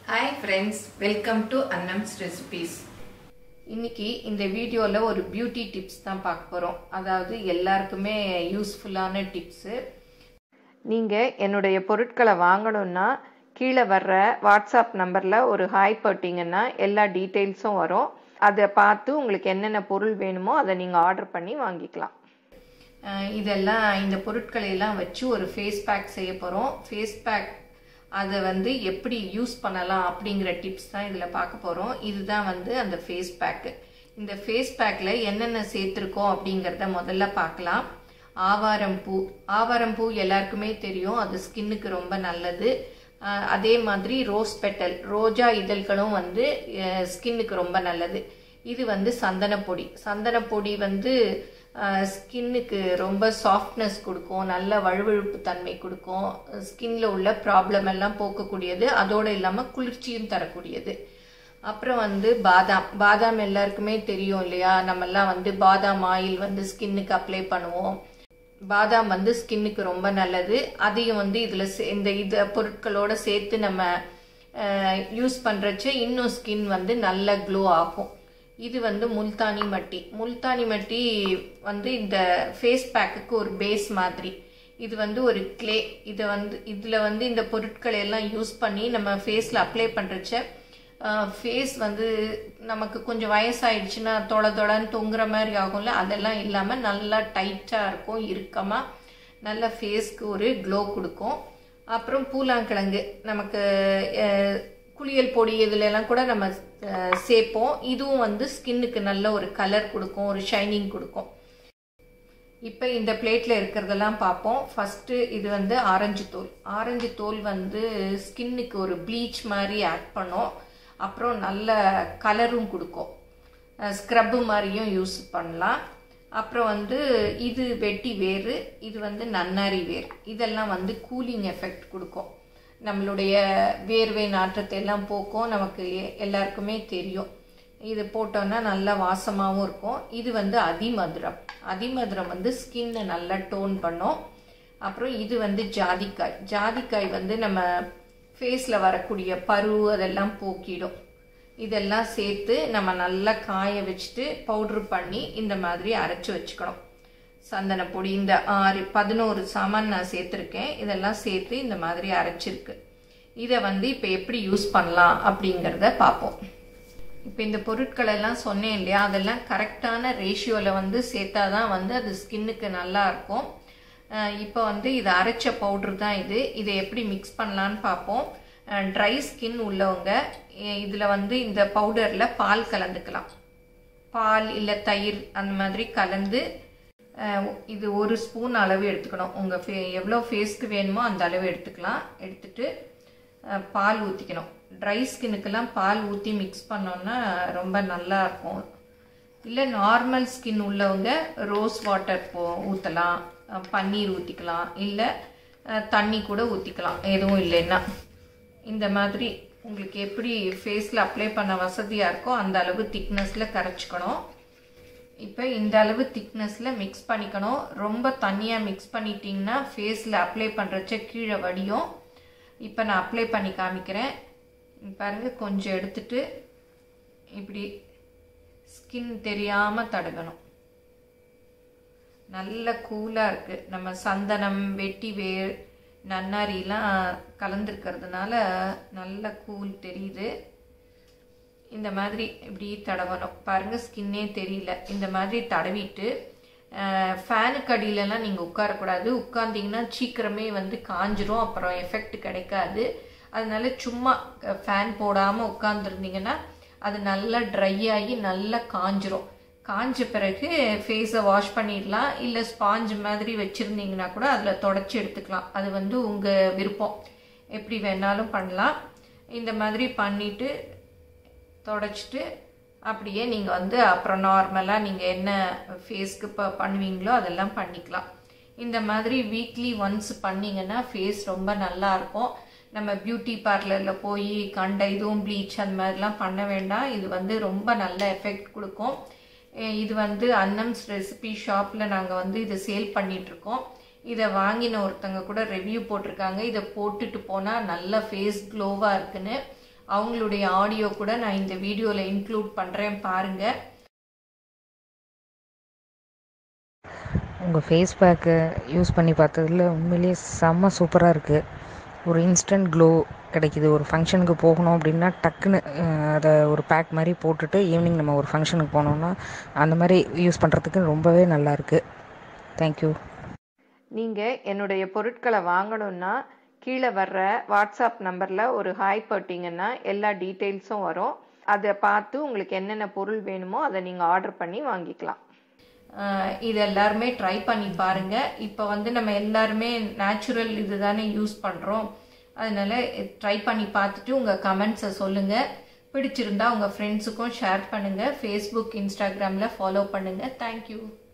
hi friends welcome to Annam's recipes இன்னைக்கு இந்த வீடியோவில் ஒரு பியூட்டி டிப்ஸ் தான் பார்க்க போகிறோம் அதாவது எல்லாருக்குமே யூஸ்ஃபுல்லான டிப்ஸு நீங்கள் என்னுடைய பொருட்களை வாங்கணுன்னா கீழே வர்ற வாட்ஸ்அப் நம்பரில் ஒரு ஹாய் போட்டிங்கன்னா எல்லா டீட்டெயில்ஸும் வரும் அதை பார்த்து உங்களுக்கு என்னென்ன பொருள் வேணுமோ அதை நீங்கள் ஆர்டர் பண்ணி வாங்கிக்கலாம் அஹ் இதெல்லாம் இந்த பொருட்களை எல்லாம் வச்சு ஒரு ஃபேஸ் பேக் செய்ய போகிறோம் ஃபேஸ் பேக் அதை வந்து எப்படி யூஸ் பண்ணலாம் அப்படிங்கிற டிப்ஸ் தான் இதில் பார்க்க போகிறோம் இதுதான் வந்து அந்த ஃபேஸ் பேக்கு இந்த ஃபேஸ் பேக்கில் என்னென்ன சேர்த்துருக்கோம் அப்படிங்கிறத முதல்ல பார்க்கலாம் ஆவாரம் பூ ஆவாரம் பூ எல்லாருக்குமே தெரியும் அது ஸ்கின்னுக்கு ரொம்ப நல்லது அஹ் அதே மாதிரி ரோஸ் பெட்டல் ரோஜா இதழ்களும் வந்து ஸ்கின்னுக்கு ரொம்ப நல்லது இது வந்து சந்தனப்பொடி சந்தனப்பொடி வந்து ஸ்கின்னுக்கு ரொம்ப சாஃப்ட்னஸ் கொடுக்கும் நல்ல வழுவழுப்பு தன்மை கொடுக்கும் ஸ்கின்ல உள்ள ப்ராப்ளம் எல்லாம் போக்கக்கூடியது அதோடு இல்லாமல் குளிர்ச்சியும் தரக்கூடியது அப்புறம் வந்து பாதாம் பாதாம் எல்லாருக்குமே தெரியும் இல்லையா நம்மெல்லாம் வந்து பாதாம் ஆயில் வந்து ஸ்கின்னுக்கு அப்ளை பண்ணுவோம் பாதாம் வந்து ஸ்கின்னுக்கு ரொம்ப நல்லது அதையும் வந்து இதில் இந்த இது பொருட்களோட சேர்த்து நம்ம யூஸ் பண்ணுறச்ச இன்னும் ஸ்கின் வந்து நல்ல க்ளோ ஆகும் இது வந்து முல்தானி மட்டி முல்தானி மட்டி வந்து இந்த ஃபேஸ் பேக்குக்கு ஒரு பேஸ் மாதிரி இது வந்து ஒரு கிளே இதை வந்து இதில் வந்து இந்த பொருட்களை எல்லாம் யூஸ் பண்ணி நம்ம ஃபேஸில் அப்ளை பண்ணுறச்ச ஃபேஸ் வந்து நமக்கு கொஞ்சம் வயசாயிடுச்சுன்னா தொட தொடன்னு தொங்குற மாதிரி ஆகும்ல அதெல்லாம் இல்லாமல் நல்லா டைட்டாக இருக்கும் இறுக்கமாக நல்ல ஃபேஸ்க்கு ஒரு க்ளோ கொடுக்கும் அப்புறம் பூலாங்கிழங்கு நமக்கு குளியல் பொடி இதுலலாம் கூட நம்ம சேர்ப்போம் இதுவும் வந்து ஸ்கின்னுக்கு நல்ல ஒரு கலர் கொடுக்கும் ஒரு ஷைனிங் கொடுக்கும் இப்போ இந்த பிளேட்டில் இருக்கிறதெல்லாம் பார்ப்போம் ஃபஸ்ட்டு இது வந்து ஆரஞ்சு தோல் ஆரஞ்சு தோல் வந்து ஸ்கின்னுக்கு ஒரு ப்ளீச் மாதிரி ஆட் பண்ணும் அப்புறம் நல்ல கலரும் கொடுக்கும் ஸ்க்ரப்பு மாதிரியும் யூஸ் பண்ணலாம் அப்புறம் வந்து இது வெட்டி வேறு இது வந்து நன்னாரி வேர் இதெல்லாம் வந்து கூலிங் எஃபெக்ட் கொடுக்கும் நம்மளுடைய வேர்வை நாற்றத்தை எல்லாம் போக்கும் நமக்கு எல்லாருக்குமே தெரியும் இது போட்டோன்னா நல்லா வாசமாகவும் இருக்கும் இது வந்து அதிமதுரம் அதிமதுரம் வந்து ஸ்கின்னை நல்லா டோன் பண்ணும் அப்புறம் இது வந்து ஜாதிக்காய் ஜாதிக்காய் வந்து நம்ம ஃபேஸில் வரக்கூடிய பரு அதெல்லாம் போக்கிடும் இதெல்லாம் சேர்த்து நம்ம நல்லா காய வச்சுட்டு பவுட்ரு பண்ணி இந்த மாதிரி அரைச்சி வச்சுக்கணும் சந்தன பொடி இந்த ஆறு பதினோரு சாமான் நான் சேர்த்துருக்கேன் இதெல்லாம் சேர்த்து இந்த மாதிரி அரைச்சிருக்கு இதை வந்து இப்போ எப்படி யூஸ் பண்ணலாம் அப்படிங்கிறத பார்ப்போம் இப்போ இந்த பொருட்கள் எல்லாம் சொன்னேன் இல்லையா அதெல்லாம் கரெக்டான ரேஷியோவில் வந்து சேர்த்தா தான் வந்து அது ஸ்கின்னுக்கு நல்லா இருக்கும் இப்போ வந்து இது அரைச்ச பவுட்ரு தான் இது இதை எப்படி மிக்ஸ் பண்ணலான்னு பார்ப்போம் ட்ரை ஸ்கின் உள்ளவங்க இதில் வந்து இந்த பவுடரில் பால் கலந்துக்கலாம் பால் இல்லை தயிர் அந்த மாதிரி கலந்து இது ஒரு ஸ்பூன் அளவு எடுத்துக்கணும் உங்கள் ஃபே எவ்வளோ ஃபேஸ்க்கு வேணுமோ அந்த அளவு எடுத்துக்கலாம் எடுத்துட்டு பால் ஊற்றிக்கணும் ட்ரை ஸ்கின்னுக்கெல்லாம் பால் ஊற்றி மிக்ஸ் பண்ணோன்னா ரொம்ப நல்லா இருக்கும் இல்லை நார்மல் ஸ்கின் உள்ளவங்க ரோஸ் வாட்டர் போ ஊற்றலாம் பன்னீர் ஊற்றிக்கலாம் இல்லை தண்ணி கூட ஊற்றிக்கலாம் எதுவும் இல்லைன்னா இந்த மாதிரி உங்களுக்கு எப்படி ஃபேஸில் அப்ளை பண்ண வசதியாக இருக்கோ அந்த அளவு திக்னஸில் கரைச்சிக்கணும் இப்போ இந்த அளவு திக்னஸில் மிக்ஸ் பண்ணிக்கணும் ரொம்ப தண்ணியாக மிக்ஸ் பண்ணிட்டிங்கன்னா ஃபேஸில் அப்ளை பண்ணுறச்ச கீழே வடியும் இப்போ நான் அப்ளை பண்ணி காமிக்கிறேன் பாருங்கள் கொஞ்சம் எடுத்துட்டு இப்படி ஸ்கின் தெரியாமல் தடகணும் நல்ல கூலாக இருக்குது நம்ம சந்தனம் வெட்டி வேர் நன்னாரிலாம் கலந்துருக்கிறதுனால நல்ல கூல் தெரியுது இந்த மாதிரி இப்படி தடவணும் பாருங்கள் ஸ்கின்னே தெரியல இந்த மாதிரி தடவிட்டு ஃபேனுக்கு அடியிலலாம் நீங்கள் உட்காரக்கூடாது உட்காந்திங்கன்னா சீக்கிரமே வந்து காஞ்சிரும் அப்புறம் எஃபெக்ட் கிடைக்காது அதனால சும்மா ஃபேன் போடாமல் உட்காந்துருந்தீங்கன்னா அது நல்லா ட்ரை ஆகி நல்லா காஞ்சிரும் காஞ்ச பிறகு ஃபேஸை வாஷ் பண்ணிடலாம் இல்லை ஸ்பாஞ்ச் மாதிரி வச்சுருந்தீங்கன்னா கூட அதில் தொடச்சி எடுத்துக்கலாம் அது வந்து உங்கள் விருப்பம் எப்படி வேணாலும் பண்ணலாம் இந்த மாதிரி பண்ணிவிட்டு தொடச்சிட்டு அப்படியே நீங்கள் வந்து அப்புறம் நார்மலாக நீங்கள் என்ன ஃபேஸ்க்கு இப்போ பண்ணுவீங்களோ அதெல்லாம் பண்ணிக்கலாம் இந்த மாதிரி வீக்லி ஒன்ஸ் பண்ணிங்கன்னா ஃபேஸ் ரொம்ப நல்லாயிருக்கும் நம்ம பியூட்டி பார்லரில் போய் கண்ட இதுவும் ப்ளீச் அந்த மாதிரிலாம் பண்ண வேண்டாம் இது வந்து ரொம்ப நல்ல எஃபெக்ட் கொடுக்கும் இது வந்து அன்னம்ஸ் ரெசிபி ஷாப்பில் நாங்கள் வந்து இதை சேல் பண்ணிகிட்ருக்கோம் இதை வாங்கின ஒருத்தங்க கூட ரிவ்யூ போட்டிருக்காங்க இதை போட்டுட்டு போனால் நல்ல ஃபேஸ் க்ளோவாக இருக்குன்னு அவங்களுடைய ஆடியோ கூட நான் இந்த வீடியோவில் இன்க்ளூட் பண்ணுறேன் பாருங்கள் உங்கள் ஃபேஸ் பேக்கு யூஸ் பண்ணி பார்த்ததுல உண்மையிலேயே செம்ம சூப்பராக இருக்குது ஒரு இன்ஸ்டன்ட் க்ளோ கிடைக்கிது ஒரு ஃபங்க்ஷனுக்கு போகணும் அப்படின்னா டக்குன்னு அஹ், அதை ஒரு பேக் மாதிரி போட்டுட்டு ஈவினிங் நம்ம ஒரு ஃபங்க்ஷனுக்கு போனோம்னா அந்த மாதிரி யூஸ் பண்ணுறதுக்கு ரொம்பவே நல்லாயிருக்கு தேங்க்யூ நீங்கள் என்னுடைய பொருட்களை வாங்கணும்னா கீழே வர்ற வாட்ஸ்அப் நம்பரில் ஒரு ஹாய் போட்டிங்கன்னா எல்லா டீட்டெயில்ஸும் வரும் அதை பார்த்து உங்களுக்கு என்னென்ன பொருள் வேணுமோ அதை நீங்கள் ஆர்டர் பண்ணி வாங்கிக்கலாம் இது எல்லாருமே ட்ரை பண்ணி பாருங்கள் இப்போ வந்து நம்ம எல்லாருமே நேச்சுரல் இது தானே யூஸ் பண்ணுறோம் அதனால ட்ரை பண்ணி பார்த்துட்டு உங்கள் கமெண்ட்ஸை சொல்லுங்கள் பிடிச்சிருந்தா உங்கள் ஃப்ரெண்ட்ஸுக்கும் ஷேர் பண்ணுங்கள் ஃபேஸ்புக் இன்ஸ்டாகிராமில் ஃபாலோ பண்ணுங்கள் தேங்க்யூ